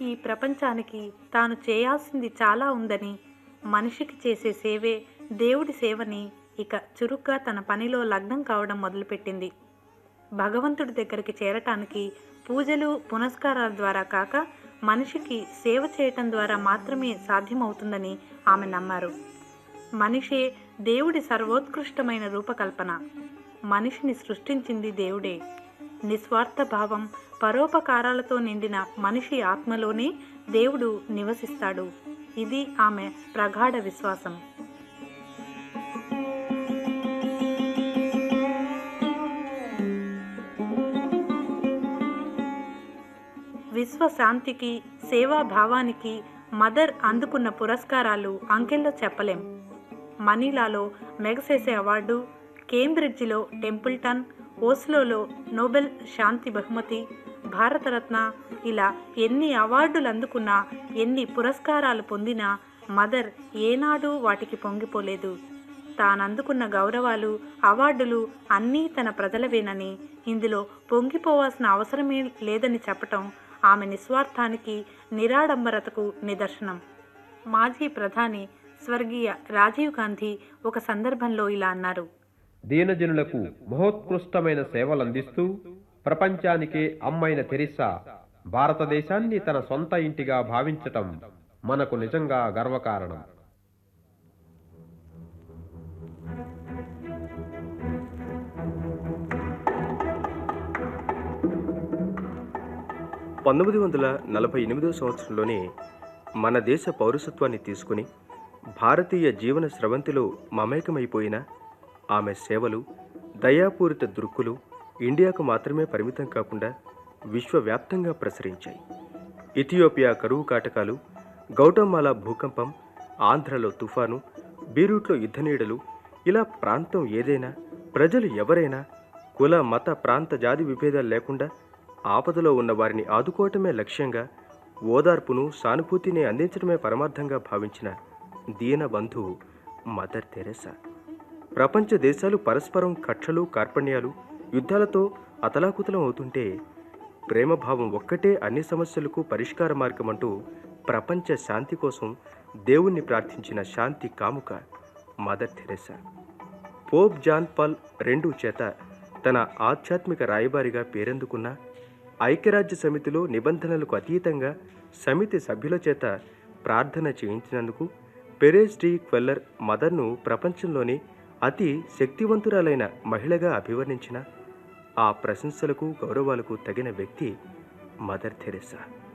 ఈ ప్రపంచానికి తాను చేయాల్సింది చాలా ఉందని మనిషికి చేసే సేవే దేవుడి సేవని ఇక చురుగ్గా తన పనిలో లగ్నం కావడం మొదలుపెట్టింది భగవంతుడి దగ్గరికి చేరటానికి పూజలు పునస్కారాల ద్వారా కాక మనిషికి సేవ చేయటం ద్వారా మాత్రమే సాధ్యమవుతుందని ఆమె నమ్మారు మనిషే దేవుడి సర్వోత్కృష్టమైన రూపకల్పన మనిషిని సృష్టించింది దేవుడే నిస్వార్థ భావం పరోపకారాలతో నిండిన మనిషి ఆత్మలోనే దేవుడు నివసిస్తాడు ఇది ఆమె ప్రగాఢ విశ్వాసం విశ్వశాంతికి సేవాభావానికి మదర్ అందుకున్న పురస్కారాలు అంకెల్లో చెప్పలేం మనీలాలో మెగసేసే అవార్డు కేంబ్రిడ్జిలో టెంపుల్టన్ ఓస్లోలో నోబెల్ శాంతి బహుమతి భారతరత్న ఇలా ఎన్ని అవార్డులు అందుకున్నా ఎన్ని పురస్కారాలు పొందినా మదర్ ఏనాడు వాటికి పొంగిపోలేదు తానందుకున్న గౌరవాలు అవార్డులు అన్నీ తన ప్రజలవేనని ఇందులో పొంగిపోవాల్సిన అవసరమే లేదని చెప్పటం ఆమె నిస్వార్థానికి నిరాడంబరతకు నిదర్శనం మాజీ ప్రధాని స్వర్గీయ రాజీవ్ గాంధీ ఒక సందర్భంలో ఇలా అన్నారు దీనజనులకు మహోత్కృష్టమైన సేవలందిస్తూ ప్రపంచానికే అమ్మైన తెరిసా భారతదేశాన్ని తన సొంత ఇంటిగా భావించటం మనకు నిజంగా గర్వకారణం పంతొమ్మిది వందల నలభై ఎనిమిదో సంవత్సరంలోనే మన దేశ పౌరసత్వాన్ని తీసుకుని భారతీయ జీవన స్రవంతిలో మమేకమైపోయిన ఆమె సేవలు దయాపూరిత దృక్కులు ఇండియాకు మాత్రమే పరిమితం కాకుండా విశ్వవ్యాప్తంగా ప్రసరించాయి ఇథియోపియా కరువు కాటకాలు గౌటమాలా భూకంపం ఆంధ్రలో తుఫాను బీరూట్లో యుద్ధనీడలు ఇలా ప్రాంతం ఏదైనా ప్రజలు ఎవరైనా కుల మత ప్రాంత జాతి విభేదాలు లేకుండా ఆపదలో ఉన్న వారిని ఆదుకోవటమే లక్ష్యంగా ఓదార్పును సానుభూతిని అందించడమే పరమార్థంగా భావించిన దీన బంధువు మదర్ తెరెసా ప్రపంచ దేశాలు పరస్పరం కక్షలు కార్పణ్యాలు యుద్ధాలతో అతలాకుతలం అవుతుంటే ప్రేమభావం ఒక్కటే అన్ని సమస్యలకు పరిష్కార మార్గమంటూ ప్రపంచ శాంతి కోసం దేవుణ్ణి ప్రార్థించిన శాంతి కాముక Mother Teresa Pope John Paul రెండు చేత తన ఆధ్యాత్మిక రాయబారిగా పేరెందుకున్న ఐక్యరాజ్య సమితిలో నిబంధనలకు అతీతంగా సమితి సభ్యుల చేత ప్రార్థన చేయించినందుకు పెరేస్ డి క్వెల్లర్ మదర్ను ప్రపంచంలోని అతి శక్తివంతురాలైన మహిళగా అభివర్ణించిన ఆ ప్రశంసలకు గౌరవాలకు తగిన వ్యక్తి మదర్ థెరెసా